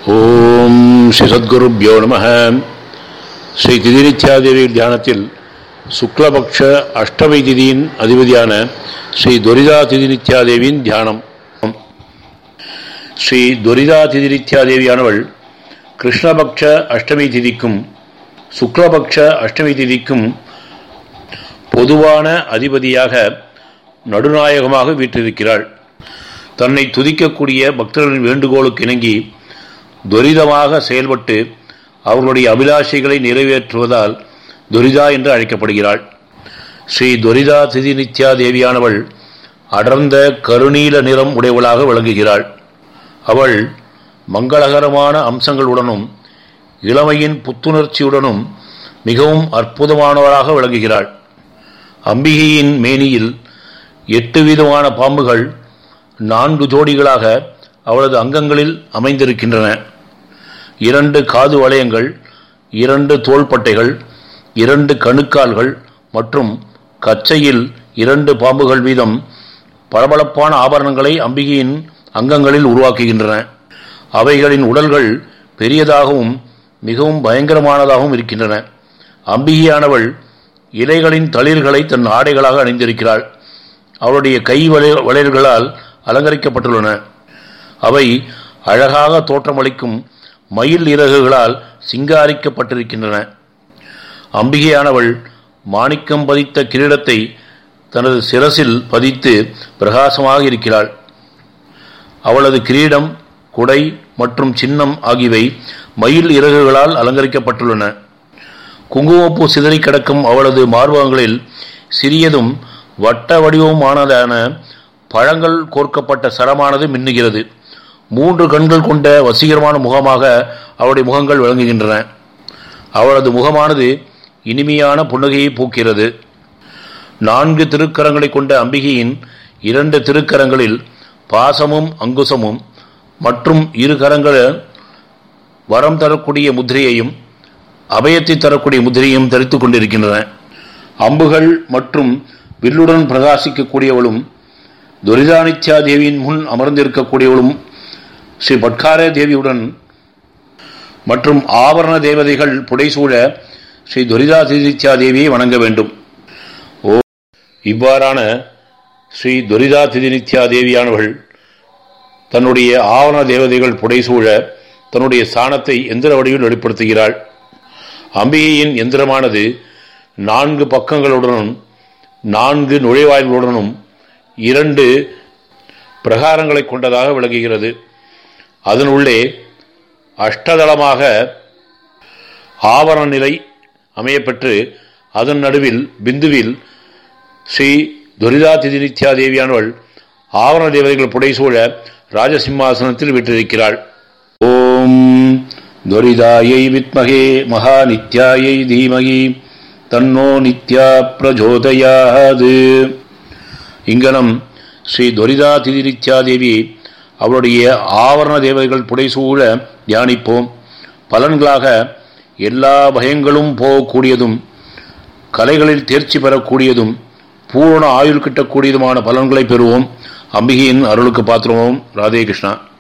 ஓம் ஸ்ரீ சத்குருப்யோ நம ஸ்ரீ திதிரித்யாதேவி தியானத்தில் சுக்லபக்ஷ அஷ்டமி திதியின் அதிபதியான ஸ்ரீ துரிதா திதிரித்யாதேவியின் தியானம் ஸ்ரீ துரிதா திதிரித்யாதேவியானவள் கிருஷ்ணபக்ஷ அஷ்டமி திதிக்கும் சுக்லபக்ஷ அஷ்டமி திதிக்கும் பொதுவான அதிபதியாக நடுநாயகமாக வீற்றிருக்கிறாள் தன்னை துதிக்கக்கூடிய பக்தர்களின் வேண்டுகோளுக்கு இணங்கி துரிதமாக செயல்பட்டு அவர்களுடைய அபிலாஷைகளை நிறைவேற்றுவதால் துரிதா என்று அழைக்கப்படுகிறாள் ஸ்ரீ துரிதா திதி நித்யா தேவியானவள் அடர்ந்த கருநீல நிறம் உடையவளாக விளங்குகிறாள் அவள் மங்களகரமான அம்சங்களுடனும் இளமையின் புத்துணர்ச்சியுடனும் மிகவும் அற்புதமானவளாக விளங்குகிறாள் அம்பிகையின் மேனியில் எட்டு விதமான பாம்புகள் நான்கு ஜோடிகளாக அவளது அங்கங்களில் அமைந்திருக்கின்றன இரண்டு காது வளையங்கள் இரண்டு தோள்பட்டைகள் இரண்டு கணுக்கால்கள் மற்றும் கச்சையில் இரண்டு பாம்புகள் வீதம் பளபளப்பான ஆபரணங்களை அம்பிகையின் அங்கங்களில் உருவாக்குகின்றன அவைகளின் உடல்கள் பெரியதாகவும் மிகவும் பயங்கரமானதாகவும் இருக்கின்றன அம்பிகையானவள் இலைகளின் தளிர்களை தன் ஆடைகளாக அணிந்திருக்கிறாள் அவளுடைய கை வளையல்களால் அலங்கரிக்கப்பட்டுள்ளன அவை அழகாக தோற்றமளிக்கும் மயில் இறகுகளால் சிங்காரிக்கப்பட்டிருக்கின்றன அம்பிகையானவள் மாணிக்கம் பதித்த கிரீடத்தை தனது சிரசில் பதித்து பிரகாசமாக இருக்கிறாள் அவளது கிரீடம் குடை மற்றும் சின்னம் ஆகியவை மயில் இறகுகளால் அலங்கரிக்கப்பட்டுள்ளன குங்குமப்பூ சிதறி கிடக்கும் அவளது மார்பகங்களில் சிறியதும் வட்ட வடிவமானதான பழங்கள் கோர்க்கப்பட்ட சரமானது மின்னுகிறது மூன்று கண்கள் கொண்ட வசீகரமான முகமாக அவளுடைய முகங்கள் விளங்குகின்றன அவளது முகமானது இனிமையான புன்னகையை பூக்கிறது நான்கு திருக்கரங்களை கொண்ட அம்பிகையின் இரண்டு திருக்கரங்களில் பாசமும் அங்குசமும் மற்றும் இரு கரங்களில் வரம் தரக்கூடிய முத்திரையையும் அபயத்தை தரக்கூடிய முத்திரையும் தரித்துக் கொண்டிருக்கின்றன அம்புகள் மற்றும் வில்லுடன் பிரகாசிக்கக்கூடியவளும் துரிதானித்யா தேவியின் முன் அமர்ந்திருக்கக்கூடியவளும் ஸ்ரீ பட்கார தேவியுடன் மற்றும் ஆபரண தேவதைகள் புடைசூழ ஸ்ரீ துரிதா திதித்யா தேவியை வணங்க வேண்டும் ஓ இவ்வாறான ஸ்ரீ துரிதா திதிநித்யா தேவியானவள் தன்னுடைய ஆவரண தேவதைகள் புடைசூழ தன்னுடைய ஸ்தானத்தை எந்திர வடிவில் வெளிப்படுத்துகிறாள் அம்பிகையின் எந்திரமானது நான்கு பக்கங்களுடனும் நான்கு நுழைவாயில்களுடனும் இரண்டு பிரகாரங்களை கொண்டதாக விளங்குகிறது அதனுள்ளே அஷ்டதளமாக ஆவரண நிலை அமையப்பெற்று அதன் நடுவில் பிந்துவில் ஸ்ரீ துரிதா திதிநித்யா தேவியானவள் ஆவரண தேவதைகள் புடைசூழ ராஜசிம்மாசனத்தில் விட்டிருக்கிறாள் ஓம் துரிதாயை வித்மகே மகா நித்யாயை தீமகி தன்னோ நித்யா பிரஜோதயாது இங்கனம் ஸ்ரீ துரிதா திதிநித்யா தேவி அவருடைய ஆவரண தேவதைகள் புடைசூழ தியானிப்போம் பலன்களாக எல்லா பயங்களும் போகக்கூடியதும் கலைகளில் தேர்ச்சி பெறக்கூடியதும் பூரண ஆயுள் கிட்டக்கூடியதுமான பலன்களை பெறுவோம் அம்பிகையின் அருளுக்கு பாத்திரமும் ராதே கிருஷ்ணா